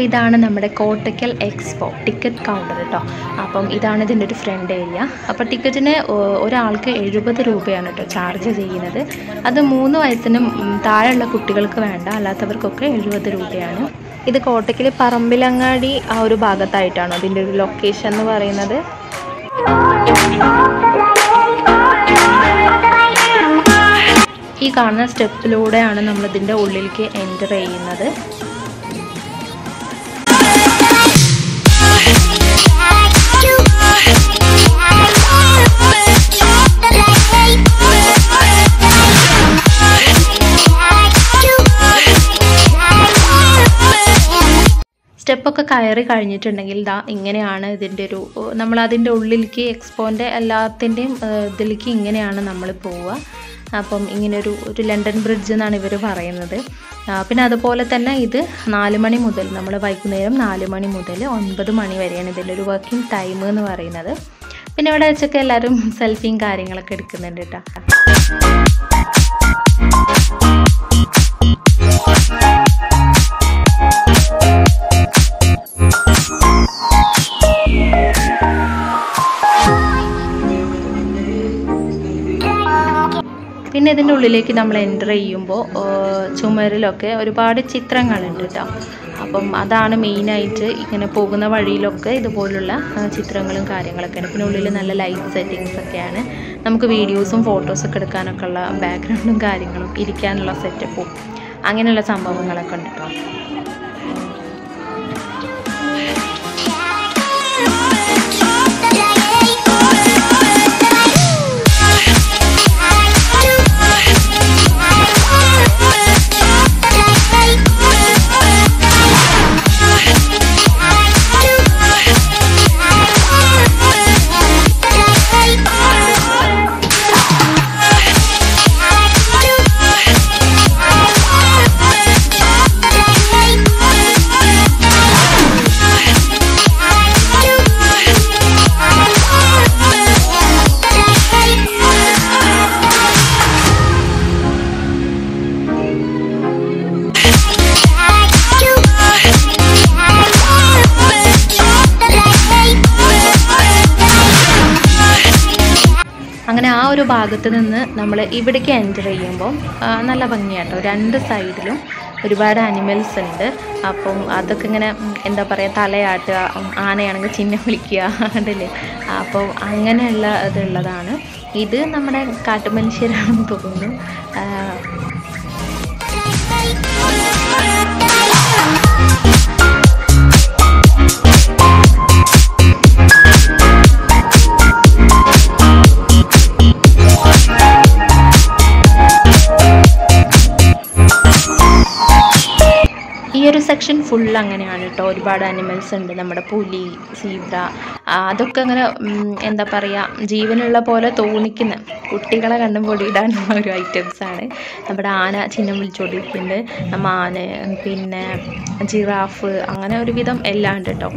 അപ്പോൾ ഇതാണ് നമ്മുടെ കോട്ടയ്ക്കൽ എക്സ്പോ ടിക്കറ്റ് കൗണ്ടർ കേട്ടോ അപ്പം ഇതാണ് ഇതിൻ്റെ ഒരു ഫ്രണ്ട് ഏരിയ അപ്പോൾ ടിക്കറ്റിന് ഒ- ഒരാൾക്ക് എഴുപത് രൂപയാണ് കേട്ടോ ചാർജ് ചെയ്യുന്നത് അത് മൂന്ന് വയസ്സിനും ഉം, താഴെയുള്ള കുട്ടികൾക്ക് വേണ്ട അല്ലാത്തവർക്കൊക്കെ എഴുപത് രൂപയാണ് ഇത് കോട്ടയ്ക്കൽ പറമ്പിലങ്ങാടി ആ ഒരു ഭാഗത്തായിട്ടാണ് അതിൻ്റെ ഒരു ലൊക്കേഷൻ എന്ന് പറയുന്നത് ഈ കാണുന്ന സ്റ്റെപ്പിലൂടെയാണ് നമ്മൾ ഇതിൻ്റെ ഉള്ളിലേക്ക് എൻ്റർ ചെയ്യുന്നത് സ്റ്റെപ്പൊക്കെ കയറി കഴിഞ്ഞിട്ടുണ്ടെങ്കിൽ ദാ ഇങ്ങനെയാണ് ഇതിൻ്റെ ഒരു നമ്മൾ അതിൻ്റെ ഉള്ളിലേക്ക് എക്സ്പോൻ്റെ എല്ലാത്തിൻ്റെയും ഏഹ്, ഇതിലേക്ക് ഇങ്ങനെയാണ് നമ്മൾ പോവുക അപ്പം ഇങ്ങനെ ഒരു ഒരു ലണ്ടൻ ബ്രിഡ്ജ് എന്നാണ് ഇവർ പറയുന്നത് ആ, പിന്നെ അതുപോലെ തന്നെ ഇത് നാല് മണി മുതൽ നമ്മൾ വൈകുന്നേരം നാല് മണി മുതൽ ഒൻപത് മണി വരെയാണ് ഇതിൻ്റെ ഒരു വർക്കിംഗ് ടൈം എന്ന് പറയുന്നത് പിന്നെ ഇവിടെ വെച്ചൊക്കെ എല്ലാവരും സെൽഫിയും കാര്യങ്ങളൊക്കെ എടുക്കുന്നുണ്ട് കേട്ടോ പിന്നെ ഇതിൻ്റെ ഉള്ളിലേക്ക് നമ്മൾ എൻ്റർ ചെയ്യുമ്പോൾ ചുമരിലൊക്കെ ഒരുപാട് ചിത്രങ്ങളുണ്ട് കേട്ടോ അപ്പം അതാണ് മെയിനായിട്ട് ഇങ്ങനെ പോകുന്ന വഴിയിലൊക്കെ ഇതുപോലുള്ള ആ, ചിത്രങ്ങളും കാര്യങ്ങളൊക്കെ ഉണ്ട് പിന്നെ ഉള്ളിൽ നല്ല ലൈറ്റ് സെറ്റിങ്സ് ഒക്കെയാണ് നമുക്ക് വീഡിയോസും ഫോട്ടോസൊക്കെ എടുക്കാനൊക്കെ ഉള്ള ബാക്ക്ഗ്രൗണ്ടും കാര്യങ്ങളും ഇരിക്കാനുള്ള സെറ്റപ്പും അങ്ങനെയുള്ള സംഭവങ്ങളൊക്കെ ഉണ്ട് കേട്ടോ അങ്ങനെ ആ ഒരു ഭാഗത്ത് നിന്ന് നമ്മൾ ഇവിടേക്ക് എൻ്റർ ചെയ്യുമ്പോൾ ആ, നല്ല ഭംഗിയാട്ടോ രണ്ട് സൈഡിലും ഒരുപാട് അനിമൽസ് ഉണ്ട് അപ്പം അതൊക്കെ ഇങ്ങനെ ഉം, എന്താ പറയുക തലയാട്ടുക ഉം, ആനയാണെങ്കിൽ ചിഹ്നം വിളിക്കുക അതല്ലേ അപ്പോൾ അങ്ങനെയുള്ള ഇതുള്ളതാണ് ഇത് നമ്മുടെ കാട്ടുമനുഷ്യരാണെന്ന് തോന്നുന്നു ആ, ഈ ഒരു സെക്ഷൻ ഫുൾ അങ്ങനെയാണ് കേട്ടോ ഒരുപാട് അനിമൽസ് ഉണ്ട് നമ്മുടെ പുലി സീബ്ര ആ, അതൊക്കെ അങ്ങനെ ഉം, എന്താ പറയുക ജീവനുള്ള പോലെ തോന്നിക്കുന്ന കുട്ടികളെ കണ്ടും പൊടിയിടാനുള്ള ഒരു ഐറ്റംസ് ആണ് നമ്മുടെ ആന ചിഹ്നം വിളിച്ചുകൊണ്ടിരിക്കുന്നുണ്ട് നമ്മ ആന പിന്നെ ജിറാഫ് അങ്ങനെ ഒരുവിധം എല്ലാം ഉണ്ട് കേട്ടോ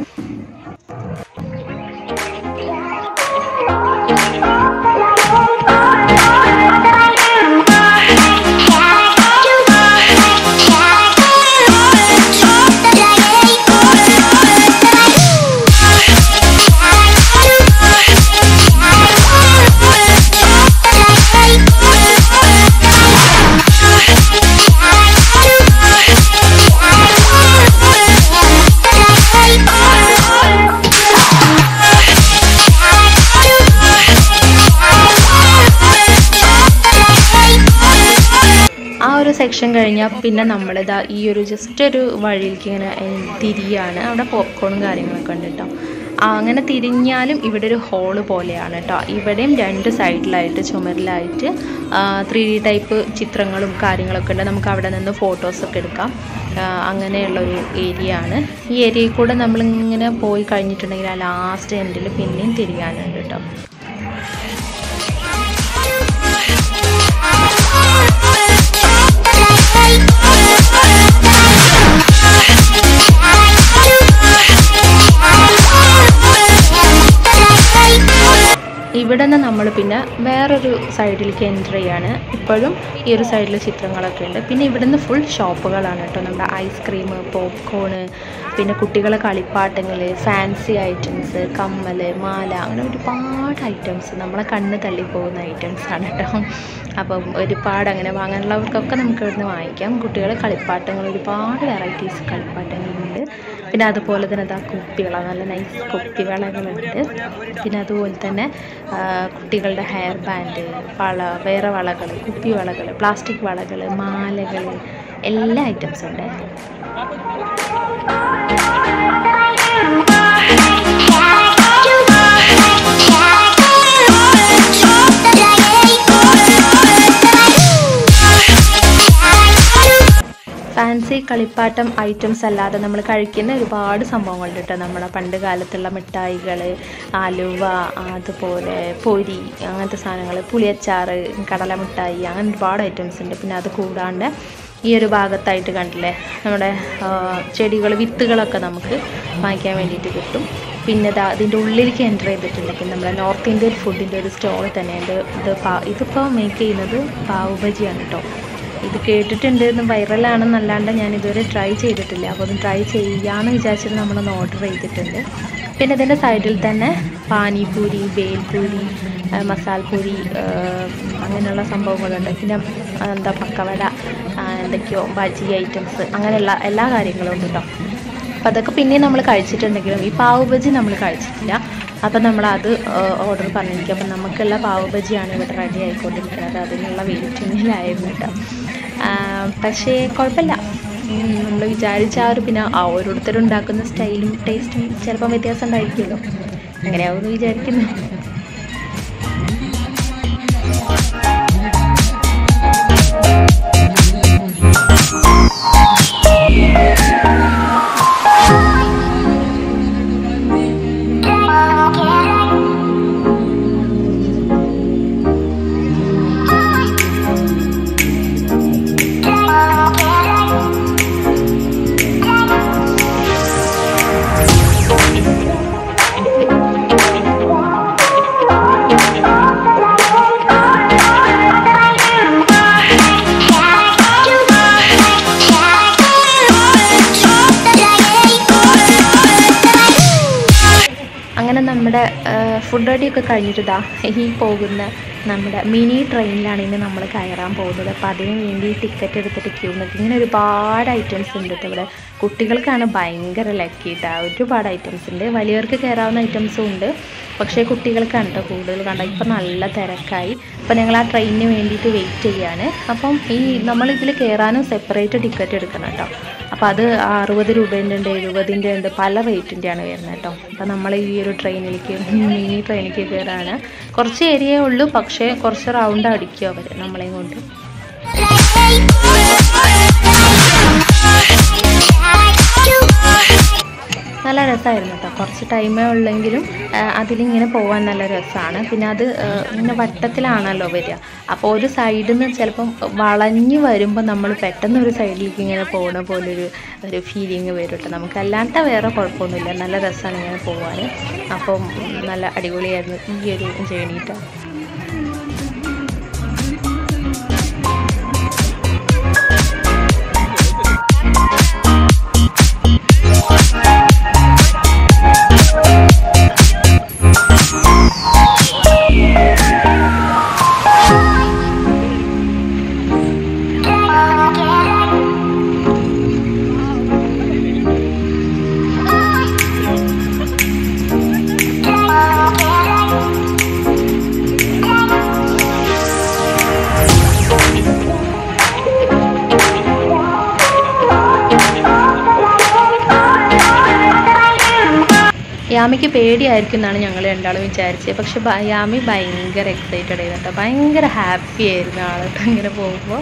ആ ഒരു സെക്ഷൻ കഴിഞ്ഞാൽ പിന്നെ നമ്മളിതാ ഈ ഒരു ജസ്റ്റ് ഒരു വഴിയിലേക്ക് ഇങ്ങനെ ഏഹ്, തിരിയാണ് അവിടെ പോപ്കോണും കാര്യങ്ങളൊക്കെ ഉണ്ട് കേട്ടോ ആ, അങ്ങനെ തിരിഞ്ഞാലും ഇവിടെ ഒരു ഹോള് പോലെയാണ് കേട്ടോ ഇവിടെയും രണ്ട് സൈഡിലായിട്ട് ചുമരിലായിട്ട് ത്രീ ഡി ടൈപ്പ് ചിത്രങ്ങളും കാര്യങ്ങളൊക്കെ ഉണ്ട് നമുക്ക് അവിടെ നിന്ന് ഫോട്ടോസൊക്കെ എടുക്കാം ആ, അങ്ങനെയുള്ളൊരു ഏരിയ ആണ് ഈ ഏരിയയിൽ കൂടെ നമ്മളിങ്ങനെ പോയി കഴിഞ്ഞിട്ടുണ്ടെങ്കിൽ ആ ലാസ്റ്റ് എൻഡിൽ പിന്നെയും തിരിയാനുണ്ട് കേട്ടോ ഇവിടെ നിന്ന് നമ്മൾ പിന്നെ വേറൊരു സൈഡിലേക്ക് എൻ്റർ ചെയ്യാണ് ഇപ്പോഴും ഈ ഒരു സൈഡിൽ ചിത്രങ്ങളൊക്കെ ഉണ്ട് പിന്നെ ഇവിടുന്ന് ഫുൾ ഷോപ്പുകളാണ് കേട്ടോ നമ്മുടെ ഐസ്ക്രീം പോപ്കോണ് പിന്നെ കുട്ടികളെ കളിപ്പാട്ടങ്ങൾ ഫാൻസി ഐറ്റംസ് കമ്മൽ മാല അങ്ങനെ ഒരുപാട് ഐറ്റംസ് നമ്മളെ കണ്ണ് തള്ളിപ്പോകുന്ന ഐറ്റംസ് ആണ് കേട്ടോ അപ്പം ഒരുപാട് അങ്ങനെ വാങ്ങാനുള്ളവർക്കൊക്കെ നമുക്ക് ഇവിടുന്ന് വാങ്ങിക്കാം കുട്ടികളെ കളിപ്പാട്ടങ്ങൾ ഒരുപാട് വെറൈറ്റീസ് കളിപ്പാട്ടങ്ങളുണ്ട് പിന്നെ അതുപോലെ തന്നെ ഇതാ കുപ്പികള നല്ല നൈസ് കുപ്പിവളകളുണ്ട് പിന്നെ അതുപോലെ തന്നെ ആ, കുട്ടികളുടെ ഹെയർ ബാൻഡ് വള വേറെ വളകൾ കുപ്പി വളകൾ പ്ലാസ്റ്റിക് വളകൾ മാലകൾ എല്ലാ ഐറ്റംസും ഉണ്ട് ഫാൻസി കളിപ്പാട്ടം ഐറ്റംസ് അല്ലാതെ നമ്മൾ കഴിക്കുന്ന ഒരുപാട് സംഭവങ്ങളുണ്ട് കേട്ടോ നമ്മുടെ പണ്ട് കാലത്തുള്ള മിഠായികൾ അലുവ അതുപോലെ പൊരി അങ്ങനത്തെ സാധനങ്ങൾ പുളിയച്ചാറ് കടല മിഠായി അങ്ങനെ ഒരുപാട് ഐറ്റംസ് ഉണ്ട് പിന്നെ അത് കൂടാണ്ട് ഈ ഒരു ഭാഗത്തായിട്ട് കണ്ടില്ലേ നമ്മുടെ ചെടികൾ വിത്തുകളൊക്കെ നമുക്ക് വാങ്ങിക്കാൻ വേണ്ടിയിട്ട് കിട്ടും പിന്നെ ഇതാ ഇതിൻ്റെ ഉള്ളിലേക്ക് എൻ്റർ ചെയ്തിട്ടുണ്ടെങ്കിൽ നമ്മുടെ നോർത്ത് ഇന്ത്യൻ ഫുഡിൻ്റെ ഒരു സ്റ്റോൾ തന്നെയുണ്ട് ഇത് പാ ഇതിപ്പോൾ മേക്ക് ചെയ്യുന്നത് പാവ് ബജിയാണ് കേട്ടോ ഇത് കേട്ടിട്ടുണ്ട് ഇത് വൈറലാണെന്നല്ലാണ്ട് ഞാൻ ഇതുവരെ ട്രൈ ചെയ്തിട്ടില്ല അപ്പോൾ ഒന്ന് ട്രൈ ചെയ്യാമെന്ന് വിചാരിച്ചിട്ട് നമ്മളൊന്ന് ഓർഡർ ചെയ്തിട്ടുണ്ട് പിന്നെ ഇതിൻ്റെ സൈഡിൽ തന്നെ പാനിപൂരി ബേൽപൂരി ആ, മസാൽപൂരി ആ, അങ്ങനെയുള്ള സംഭവങ്ങളുണ്ട് പിന്നെ ആ, എന്താ പക്കവട ആ, എന്തൊക്കെയോ ബജി ഐറ്റംസ് അങ്ങനെയുള്ള എല്ലാ കാര്യങ്ങളും ഉണ്ട് കേട്ടോ അപ്പോൾ അതൊക്കെ പിന്നെ നമ്മൾ കഴിച്ചിട്ടുണ്ടെങ്കിലും ഈ പാവ് ബജി നമ്മൾ കഴിച്ചിട്ടില്ല അപ്പം നമ്മൾ അത് ഓർഡർ പറഞ്ഞിരിക്കും അപ്പം നമുക്കുള്ള പാവ് ബജിയാണ് ഇവിടെ റെഡി ആയിക്കൊണ്ടിരിക്കുന്നത് അതിനുള്ള വെയിറ്റിങ്ങിലായിരുന്നു കേട്ടോ ആ, പക്ഷേ കുഴപ്പമില്ല നമ്മൾ വിചാരിച്ച ആ ഒരു പിന്നെ ആ ഓരോരുത്തരും ഉണ്ടാക്കുന്ന സ്റ്റൈലും ടേസ്റ്റും ചിലപ്പം വ്യത്യാസം ഉണ്ടായിരിക്കുമല്ലോ അങ്ങനെയാവുമെന്ന് വിചാരിക്കുന്നു അങ്ങനെ നമ്മുടെ ഫുഡ് റെഡിയൊക്കെ കഴിഞ്ഞിട്ട് ഇതാ ഈ പോകുന്ന നമ്മുടെ മിനി ട്രെയിനിലാണ് ഇനി നമ്മൾ കയറാൻ പോകുന്നത് അപ്പോൾ അതിന് വേണ്ടി ടിക്കറ്റ് എടുത്തിട്ട് ക്യൂ നിൽക്കും ഇങ്ങനെ ഒരുപാട് ഐറ്റംസ് ഉണ്ട് കേട്ടോ ഇവിടെ കുട്ടികൾക്കാണ് ഭയങ്കര ലക്കി കേട്ടോ ഒരുപാട് ഐറ്റംസ് ഉണ്ട് വലിയവർക്ക് കയറാവുന്ന ഐറ്റംസും ഉണ്ട് പക്ഷേ കുട്ടികൾക്കാണ് കേട്ടോ കൂടുതൽ കണ്ട ഇപ്പം നല്ല തിരക്കായി അപ്പോൾ ഞങ്ങൾ ആ ട്രെയിനിന് വേണ്ടിയിട്ട് വെയിറ്റ് ചെയ്യാണ് അപ്പം ഈ നമ്മൾ ഇതിൽ കയറാനും സെപ്പറേറ്റ് ടിക്കറ്റ് എടുക്കണം കേട്ടോ അപ്പോൾ അത് അറുപത് രൂപേൻ്റെ ഉണ്ട് എഴുപതിൻ്റെ ഉണ്ട് പല റേറ്റിൻ്റെയാണ് വരുന്നത് കേട്ടോ അപ്പോൾ നമ്മൾ ഈ ഒരു ട്രെയിനിലേക്ക് മിനി ട്രെയിനിലേക്ക് കയറാണ് കുറച്ച് ഏരിയയേ ഉള്ളൂ പക്ഷേ കുറച്ച് റൗണ്ട് അടിക്കും അവർ നമ്മളെയും കൊണ്ട് നല്ല രസമായിരുന്നു കേട്ടോ കുറച്ച് ടൈമേ ഉള്ളെങ്കിലും ആ, അതിലിങ്ങനെ പോകാൻ നല്ല രസമാണ് പിന്നെ അത് ആ, ഇങ്ങനെ വട്ടത്തിലാണല്ലോ വരിക അപ്പോൾ ഒരു സൈഡിൽ നിന്ന് ചിലപ്പം വളഞ്ഞു വരുമ്പോൾ നമ്മൾ പെട്ടെന്ന് ഒരു സൈഡിലേക്ക് ഇങ്ങനെ പോകുന്ന പോലൊരു ഒരു ഫീലിംഗ് വരും കേട്ടോ നമുക്ക് അല്ലാത്ത വേറെ കുഴപ്പമൊന്നുമില്ല നല്ല രസമാണ് ഇങ്ങനെ പോകാൻ അപ്പം നല്ല അടിപൊളിയായിരുന്നു ഈ ഒരു ജേണി കേട്ടോ യാമിക്ക് പേടിയായിരിക്കും എന്നാണ് ഞങ്ങൾ രണ്ടാളും വിചാരിച്ചത് പക്ഷെ ബ- യാമി ഭയങ്കര എക്സൈറ്റഡ് ആയിരുന്നു കേട്ടോ ഭയങ്കര ഹാപ്പി ആയിരുന്നു ആളോട്ട് ഇങ്ങനെ പോകുമ്പോൾ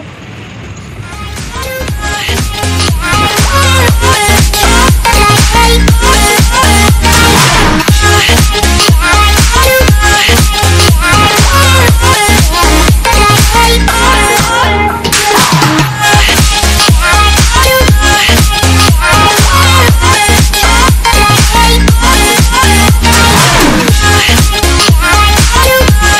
Thank you.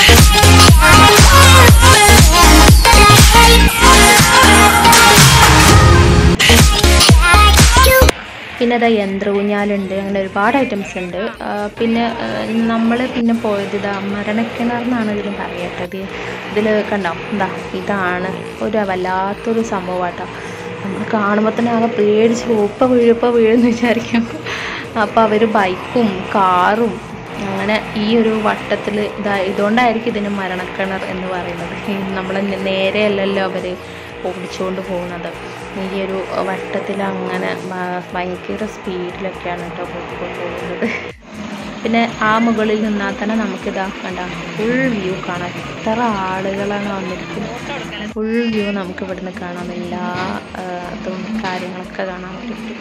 പിന്നെ ഇതാ യന്ത്രഊഞ്ഞാലുണ്ട് അങ്ങനെ ഒരുപാട് ഐറ്റംസ് ഉണ്ട് ആ, പിന്നെ നമ്മൾ പിന്നെ പോയത് ഇതാ മരണക്കിണർ എന്നാണ് ഇതിന് പറയട്ടത് ഇതിൽ കണ്ടോ എന്താ ഇതാണ് ഒരു വല്ലാത്തൊരു സംഭവമാട്ടോ നമ്മൾ കാണുമ്പോൾ തന്നെ ആകെ പേടിച്ച് പോകും ഇപ്പം വീഴും ഇപ്പം വീഴുമെന്ന് വിചാരിക്കും അപ്പോൾ അവർ ബൈക്കും കാറും അങ്ങനെ ഈ ഒരു വട്ടത്തിൽ ഇതാ ഇതുകൊണ്ടായിരിക്കും ഇതിന് മരണക്കിണർ എന്ന് പറയുന്നത് ഈ നമ്മളെ നേരെയല്ലല്ലോ അവർ ഓടിച്ചുകൊണ്ട് പോകുന്നത് ഈ ഒരു വട്ടത്തിൽ അങ്ങനെ ഭ- ഭയങ്കര സ്പീഡിലൊക്കെയാണ് കേട്ടോ പോയിക്കൊണ്ട് പോകുന്നത് പിന്നെ ആ മുകളിൽ നിന്നാൽ തന്നെ നമുക്കിതാ കണ്ട ഫുൾ വ്യൂ കാണാം എത്ര ആളുകളാണ് വന്നിരിക്കുന്നത് ഫുൾ വ്യൂ നമുക്ക് ഇവിടുന്ന് കാണാം എല്ലാ ആ, ഇതും കാര്യങ്ങളൊക്കെ കാണാൻ പറ്റും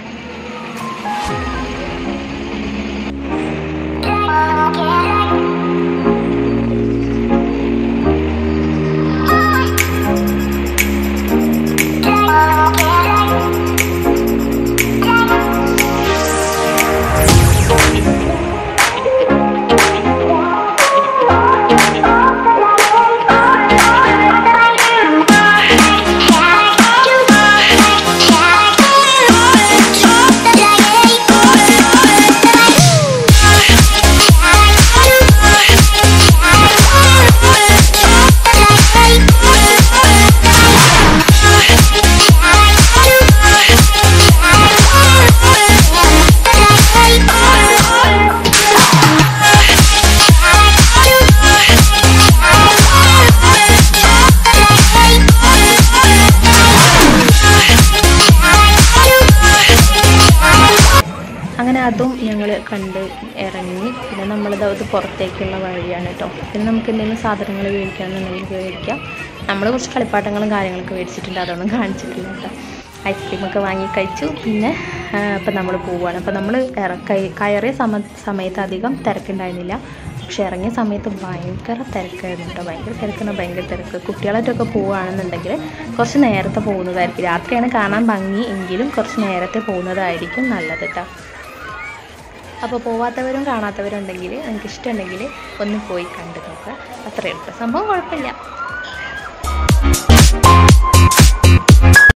അങ്ങനെ അതും ഞങ്ങൾ കണ്ട് ഇറങ്ങി പിന്നെ നമ്മളത് അത് പുറത്തേക്കുള്ള വഴിയാണ് കേട്ടോ പിന്നെ നമുക്ക് എന്തെങ്കിലും സാധനങ്ങൾ മേടിക്കണമെന്നുണ്ടെങ്കിൽ മേടിക്കാം നമ്മൾ കുറച്ച് കളിപ്പാട്ടങ്ങളും കാര്യങ്ങളൊക്കെ മേടിച്ചിട്ടുണ്ട് അതൊന്നും കാണിച്ചിട്ടില്ല കേട്ടോ ഐസ്ക്രീമൊക്കെ വാങ്ങി കഴിച്ചു പിന്നെ ഇപ്പം നമ്മൾ പോവുകയാണ് അപ്പം നമ്മൾ കയറിയ സമ സമയത്ത് അധികം തിരക്കുണ്ടായിരുന്നില്ല പക്ഷെ ഇറങ്ങിയ സമയത്ത് ഭയങ്കര തിരക്കായിരുന്നു കേട്ടോ ഭയങ്കര തിരക്കുന്ന ഭയങ്കര തിരക്ക് കുട്ടികളായിട്ടൊക്കെ പോവുകയാണെന്നുണ്ടെങ്കിൽ കുറച്ച് നേരത്തെ പോകുന്നതായിരിക്കും രാത്രിയാണ് കാണാൻ ഭംഗി എങ്കിലും കുറച്ച് നേരത്തെ പോകുന്നതായിരിക്കും നല്ലത് കേട്ടോ അപ്പോൾ പോവാത്തവരും കാണാത്തവരും ഉണ്ടെങ്കിൽ നിങ്ങൾക്ക് ഇഷ്ടമുണ്ടെങ്കിൽ ഒന്ന് പോയി കണ്ടു നോക്കുക അത്രയേ ഉള്ളൂ സംഭവം കുഴപ്പമില്ല